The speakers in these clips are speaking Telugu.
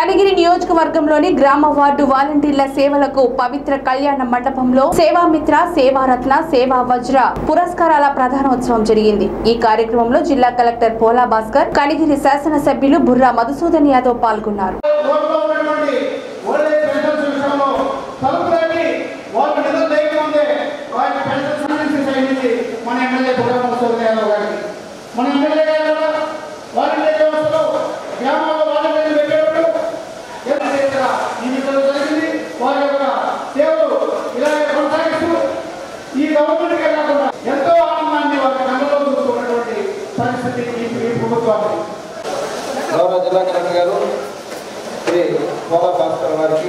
కనిగిరి నియోజకవర్గంలోని గ్రామ వార్డు వాలంటీర్ల సేవలకు పవిత్ర కళ్యాణ మండపంలో సేవామిత్ర సేవారత్న సేవా వజ్ర పురస్కారాల ప్రధానోత్సవం జరిగింది ఈ కార్యక్రమంలో జిల్లా కలెక్టర్ పోలా భాస్కర్ కనిగిరి శాసనసభ్యులు బుర్రా మధుసూదన్ యాదవ్ పాల్గొన్నారు ఓట్లో ఉన్నటువంటి ఓల్డ్ ఏజ్ పెన్షన్స్ విషయంలో తలుపులకి వాళ్ళు నిధులు లేకముందే వాటి పెన్షన్ సంబంధించి సైనించి మన ఎమ్మెల్యే కూడా మధుసూదన్ యాదవ్ గారికి మన ఎమ్మెల్యే గారు కూడా వాలంటీర్ వ్యవస్థలో గ్రామాల్లో వాలంటీర్లు పెట్టేటప్పుడు ఎంత చేసినా ఈ నిధులు జరిగింది వారి యొక్క సేవలు ఇలాగే కొనసాగిస్తూ ఈ గవర్నమెంట్కే కాకుండా ఎంతో ఆనందాన్ని వారి కళ్ళలో చూసుకున్నటువంటి పరిస్థితి ఈ ఈ ప్రభుత్వానికి గౌరవ జిల్లా కలెక్టర్ గారు శ్రీ పోలా భాస్కర్ గారికి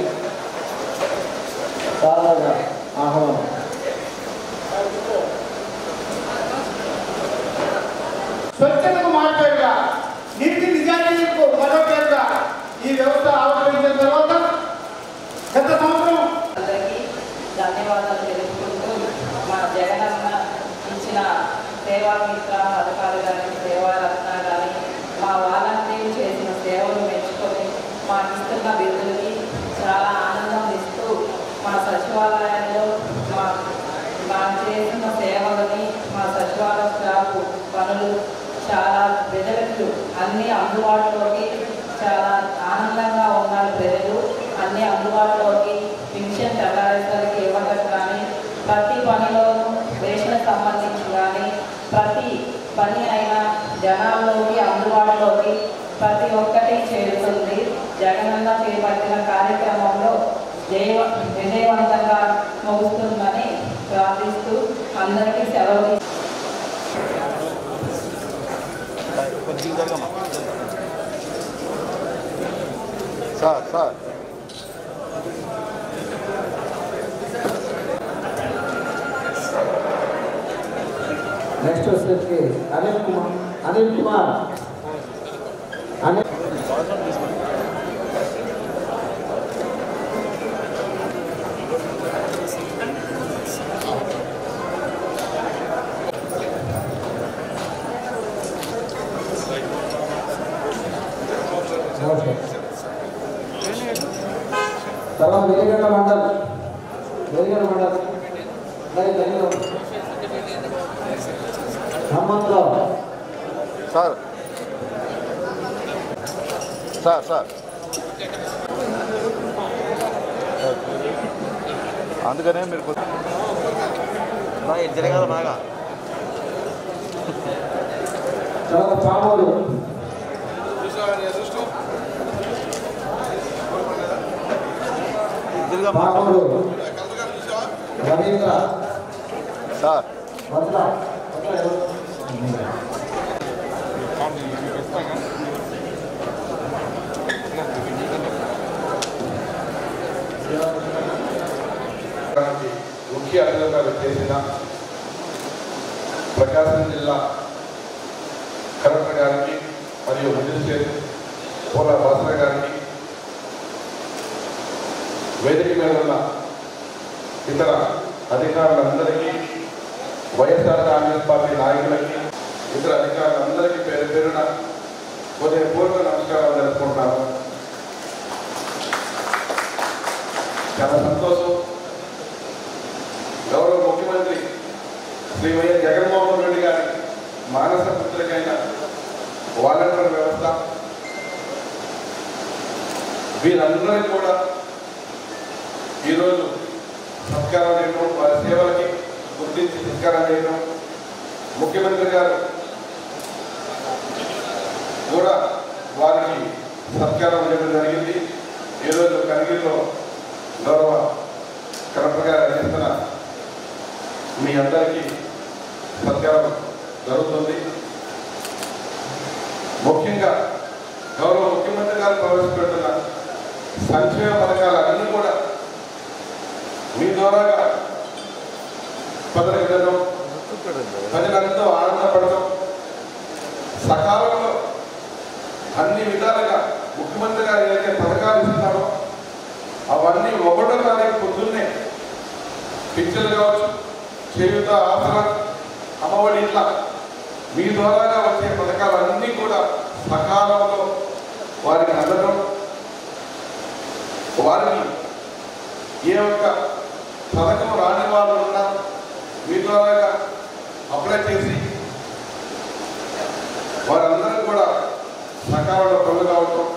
సాధారణ ఆహ్వానం స్వచ్ఛతకు మారిపోయారుగా నీటి నిజానికి మరో పేరుగా ఈ వ్యవస్థ ఆవిర్భవించిన తర్వాత గత సంవత్సరం అందరికీ ధన్యవాదాలు తెలుపుకుంటూ మా జగనన్న ఇచ్చిన సేవా మిత్ర పథకాలు కానీ సేవా రత్న కానీ మా వాలంటీర్లు చేసిన సేవలు మెచ్చుకొని మాకు ఇస్తున్న బిల్లులకి చాలా ఆనందం ఇస్తూ మా సచివాలయంలో మా మా చేసిన సేవలని మా సచివాలయ స్టాఫ్ పనులు చాలా ప్రజలకు అన్ని అందుబాటులోకి చాలా ఆనందంగా ఉన్నారు ప్రజలు అన్ని అందుబాటులోకి పింఛన్ చట్టాలకి ఇవ్వడం కానీ ప్రతి పనిలోనూ రేషన్ సంబంధించి కానీ ప్రతి పని అయినా జనాల్లోకి అందుబాటులోకి ప్రతి ఒక్కటి చేరుతుంది జగనన్న చేపట్టిన కార్యక్రమంలో జయ విజయవంతంగా ముగుస్తుందని ప్రార్థిస్తూ అందరికీ సెలవు తీ- సార్ సార్ నెక్స్ట్ వచ్చేసి అనిల్ కుమార్ అనిల్ కుమార్ అనిల్ తర్వాత వెలిగండ మండల్ వెలిగండ మండల్ రైట్ లైన్లో హనుమంతరావు సార్ సార్ సార్ అందుకనే మీరు కొంచెం జరగాలి బాగా తర్వాత పామూరు పామూరు రవీంద్ర సార్ భద్ర దానికి ముఖ్య అతిథిగా చేసిన ప్రకాశం జిల్లా కలెక్టర్ గారికి మరియు మెజిస్ట్రేట్ పోలా భాస్కర గారికి వేదిక మీద ఉన్న ఇతర అధికారులందరికీ వైఎస్ఆర్ కాంగ్రెస్ పార్టీ నాయకులకి ఇతర అధికారులందరికీ పేరు పేరున హృదయపూర్వక నమస్కారాలు జరుపుకుంటున్నాను చాలా సంతోషం గౌరవ ముఖ్యమంత్రి శ్రీ వైఎస్ జగన్మోహన్ రెడ్డి గారి మానస పుత్రికైన వాలంటీర్ వ్యవస్థ వీరందరికీ కూడా ఈరోజు సత్కారం చేయడం వారి సేవలకి గుర్తించి సత్కారం చేయడం ముఖ్యమంత్రి గారు కూడా వారికి సత్కారం చేయడం జరిగింది ఈరోజు కనిగిరిలో గౌరవ కలెక్టర్ గారు అందిస్తున్న మీ అందరికీ సత్కారం జరుగుతుంది ముఖ్యంగా గౌరవ ముఖ్యమంత్రి గారు ప్రవేశపెడుతున్న సంక్షేమ పథకాలన్నీ కూడా మీ ద్వారాగా ప్రజలకు వెళ్ళడం ప్రజలంతో ఆనందపడటం సకాలంలో అన్ని విధాలుగా ముఖ్యమంత్రి గారు ఏదైతే పథకాలు ఇస్తున్నారో అవన్నీ ఒకటో తారీఖు పొద్దున్నే పింఛన్లు కావచ్చు చేయుత ఆసరా అమ్మఒడి ఇట్లా మీ ద్వారాగా వచ్చే పథకాలన్నీ కూడా సకాలంలో వారికి అందడం వారికి ఏ ఒక్క పథకం రాని వాళ్ళు ఉన్నా మీ ద్వారా అప్లై చేసి వారందరూ కూడా సకాలంలో పనులు కావటం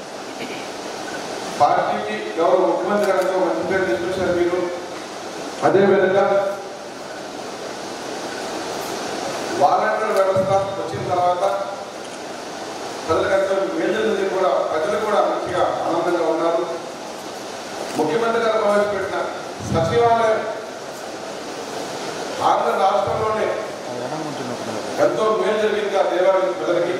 పార్టీకి గౌరవ ముఖ్యమంత్రి గారితో మంచి పేరు తీసుకొచ్చారు మీరు అదేవిధంగా వాలంటీర్ వ్యవస్థ వచ్చిన తర్వాత ప్రజలకు మేలుంది కూడా ప్రజలు కూడా మంచిగా ఆనందంగా ఉన్నారు ముఖ్యమంత్రి గారు ప్రవేశపెట్టిన సచివాలయం ఆంధ్ర రాష్ట్రంలోనే ఎంతో మేలు జరిగింది ఆ దేవాలయం ప్రజలకి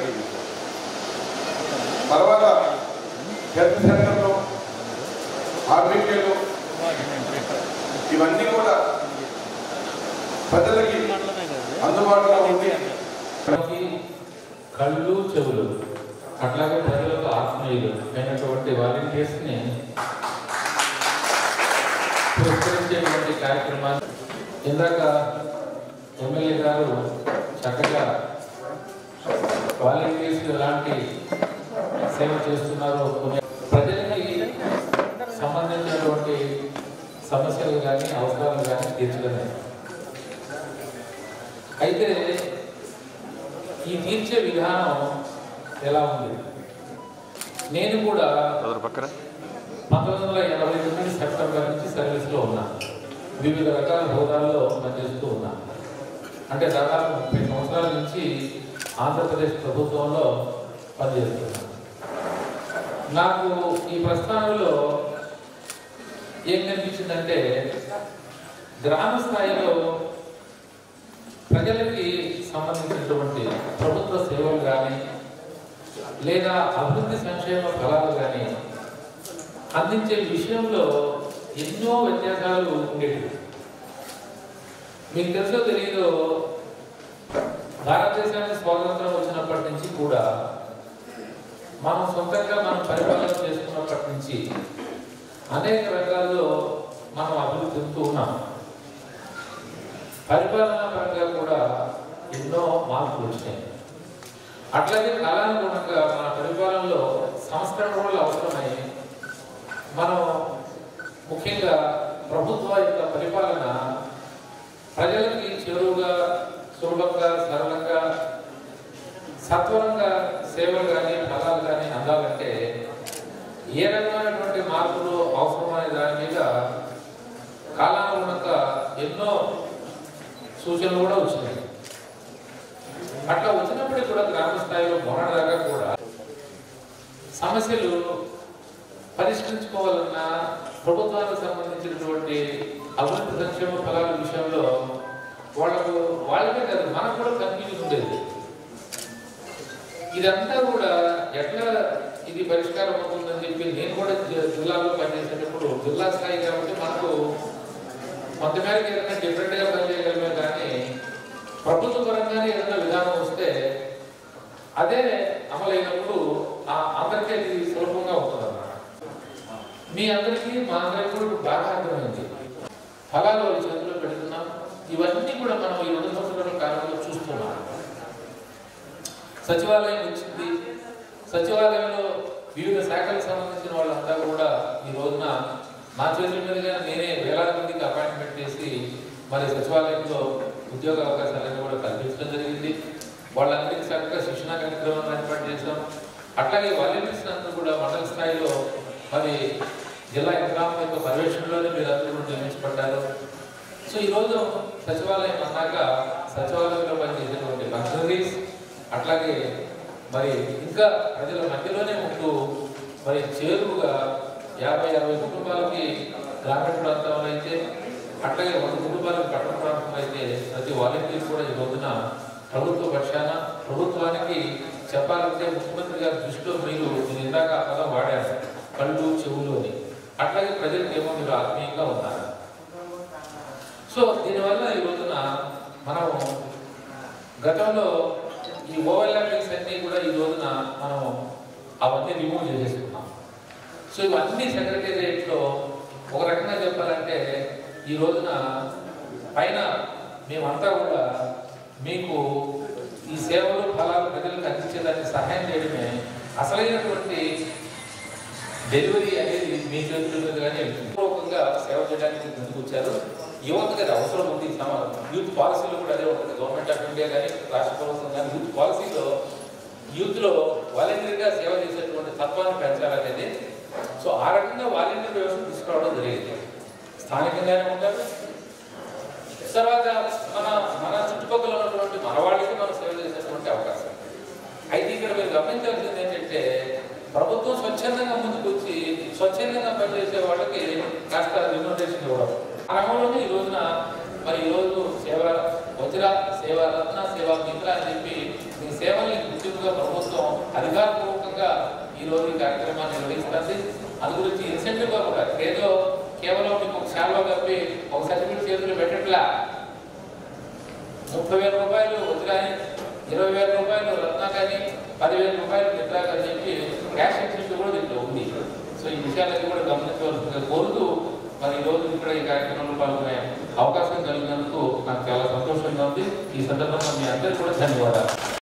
తర్వాత హెల్త్ సెంటర్లో ఆర్బీకేలు ఇవన్నీ కూడా ప్రజలకి అందుబాటులో ఉంది మనకి కళ్ళు చెవులు అట్లాగే ప్రజలకు ఆత్మీయులు అయినటువంటి వాలంటీర్స్ ని పురస్కరించేటువంటి కార్యక్రమాన్ని ఇందాక ఎమ్మెల్యే గారు చక్కగా వాలంటీర్స్ ఎలాంటి సేవ చేస్తున్నారో కొన్ని ప్రజలకి సంబంధించినటువంటి సమస్యలు కానీ అవసరాలు కానీ తీర్చడమే అయితే ఈ తీర్చే విధానం ఎలా ఉంది నేను కూడా పంతొమ్మిది వందల ఎనభై తొమ్మిది సెప్టెంబర్ నుంచి సర్వీస్లో ఉన్నాను వివిధ రకాల హోదాల్లో పనిచేస్తూ ఉన్నాను అంటే దాదాపు ముప్పై సంవత్సరాల నుంచి ఆంధ్రప్రదేశ్ ప్రభుత్వంలో పనిచేస్తున్నాను నాకు ఈ ప్రస్థానంలో ఏం కనిపించిందంటే గ్రామ స్థాయిలో ప్రజలకి సంబంధించినటువంటి ప్రభుత్వ సేవలు కానీ లేదా అభివృద్ధి సంక్షేమ ఫలాలు కానీ అందించే విషయంలో ఎన్నో వ్యత్యాసాలు ఉండేవి మీకు తెలుసో తెలియదో భారతదేశానికి స్వాతంత్రం వచ్చినప్పటి నుంచి కూడా మనం సొంతంగా మనం పరిపాలన చేసుకున్నప్పటి నుంచి అనేక రకాల్లో మనం అభివృద్ధి చెందుతూ ఉన్నాం పరిపాలనా పరంగా కూడా ఎన్నో మార్పులు వచ్చినాయి అట్లాగే కాలానుగుణంగా మన పరిపాలనలో సంస్కరణ కూడా అవసరమై మనం ముఖ్యంగా ప్రభుత్వ యొక్క పరిపాలన ప్రజలకి చేరువుగా సులభంగా సరళంగా సత్వరంగా సేవలు కానీ ఫలాలు కానీ అందాలంటే ఏ రకమైనటువంటి మార్పులు అవసరమనే దాని మీద కాలానుగుణంగా ఎన్నో సూచనలు కూడా వచ్చినాయి అట్లా వచ్చినప్పటికీ కూడా గ్రామ స్థాయిలో మొన్నటిదాకా కూడా సమస్యలు పరిష్కరించుకోవాలన్నా ప్రభుత్వానికి సంబంధించినటువంటి అభివృద్ధి సంక్షేమ ఫలాల విషయంలో వాళ్ళకు వాళ్ళకే కాదు మనకు కూడా కన్ఫ్యూజన్ ఉండేది ఇదంతా కూడా ఎట్లా ఇది పరిష్కారం అవుతుందని చెప్పి నేను కూడా జి- జిల్లాలో పనిచేసేటప్పుడు జిల్లా స్థాయి కాబట్టి మనకు కొంతమేరకు ఏదైనా డిఫరెంట్ గా పనిచేయగలమే కానీ ప్రభుత్వ పరంగానే ఏదైనా విధానం వస్తే అదే అమలైనప్పుడు ఆ అందరికీ అది సులభంగా ఉంటుంది అన్నమాట మీ అందరికీ మా అందరికీ కూడా బాగా అర్థమైంది ఫలాలు వాళ్ళ చేతిలో పెడుతున్నాం ఇవన్నీ కూడా మనం ఈ రెండు సంవత్సరాల కాలంలో చూస్తున్నాం సచివాలయం వచ్చింది సచివాలయంలో వివిధ శాఖలకు సంబంధించిన వాళ్ళంతా కూడా ఈ రోజున నా చేతుల మీదుగా నేనే వేలాది మందికి అపాయింట్మెంట్ చేసి మరి సచివాలయంలో ఉద్యోగ అవకాశాలను కూడా కల్పించడం జరిగింది వాళ్ళందరికీ చక్కగా శిక్షణ కార్యక్రమాన్ని ఏర్పాటు చేశాం అట్లాగే వాలంటీర్స్ అందరూ కూడా మండల స్థాయిలో మరి జిల్లా యంత్రాంగం యొక్క పర్యవేక్షణలోనే మీరు అందరూ కూడా నియమించబడ్డారు సో ఈరోజు సచివాలయం అన్నాక సచివాలయంలో పనిచేసేటువంటి ఫంక్షనరీస్ అట్లాగే మరి ఇంకా ప్రజల మధ్యలోనే ఉంటూ మరి చేరువుగా యాభై అరవై కుటుంబాలకి గ్రామీణ ప్రాంతంలో అయితే అట్లాగే వంద కుటుంబాలకు పట్టణ ప్రాంతంలో అయితే ప్రతి వాలంటీర్ కూడా ఈ రోజున ప్రభుత్వ పక్షాన ప్రభుత్వానికి చెప్పాలంటే ముఖ్యమంత్రి గారి దృష్టిలో మీరు నేను ఇందాక ఆ పదం వాడాను కళ్ళు చెవులు అని అట్లాగే ప్రజలకు ఏమో మీరు ఆత్మీయంగా ఉన్నారు సో దీనివల్ల ఈ రోజున మనం గతంలో ఈ ఓవర్లాపింగ్స్ అన్నీ కూడా ఈ రోజున మనం అవన్నీ రిమూవ్ చేసేసుకున్నాం సో ఇవన్నీ సెక్రటేరియట్లో ఒక రకంగా చెప్పాలంటే ఈ రోజున పైన మేమంతా కూడా మీకు ఈ సేవలు ఫలాలు ప్రజలకు అందించేదానికి సహాయం చేయడమే అసలైనటువంటి డెలివరీ అనేది మీ చేతుల్లో చేయడానికి ముందుకు వచ్చారు యువతకి అది అవసరం ఉంది సమ- యూత్ పాలసీలో కూడా అదే ఉంటుంది గవర్నమెంట్ ఆఫ్ ఇండియా కానీ రాష్ట్ర ప్రభుత్వం కానీ యూత్ పాలసీలో యూత్లో వాలంటీర్గా సేవ చేసేటువంటి తత్వాన్ని పెంచాలనేది సో ఆ రకంగా వాలంటీర్ వ్యవస్థ తీసుకురావడం జరిగింది స్థానికంగానే ఉంటారు తర్వాత మన మన చుట్టుపక్కల ఉన్నటువంటి మన వాళ్ళకి మనం సేవ చేసేటువంటి అవకాశం అయితే ఇక్కడ మీరు గమనించాల్సింది ఏంటంటే ప్రభుత్వం స్వచ్ఛందంగా ముందుకు వచ్చి స్వచ్ఛందంగా పనిచేసే వాళ్ళకి కాస్త రిమ్యూనరేషన్ ఇవ్వడం ఆ రంగంలోనే ఈ రోజున మరి ఈ రోజు సేవ వజ్ర సేవ రత్న సేవా మిత్ర అని చెప్పి మీ సేవల్ని గుర్తింపుగా ప్రభుత్వం అధికారపూర్వకంగా ఈ రోజు ఈ కార్యక్రమాన్ని నిర్వహిస్తుంది అందు గురించి ఇన్సెంటివ్ గా కూడా ఏదో కేవలం మీకు ఒక శాల్వా కప్పి ఒక సర్టిఫికేట్ చేతులు పెట్టట్లా ముప్పై వేల రూపాయలు వజ్రాని ఇరవై వేల రూపాయలు రత్న కానీ పదివేల రూపాయలు మిత్రా అని చెప్పి క్యాష్ ఎక్స్చేంజ్ కూడా దీంట్లో ఉంది సో ఈ విషయాలన్నీ కూడా గమనించవలసిందిగా కోరుతూ మరి ఈ రోజు ఇక్కడ ఈ కార్యక్రమంలో పాల్గొనే అవకాశం కలిగినందుకు నాకు చాలా సంతోషంగా ఉంది ఈ సందర్భంగా మీ అందరికీ కూడా ధన్యవాదాలు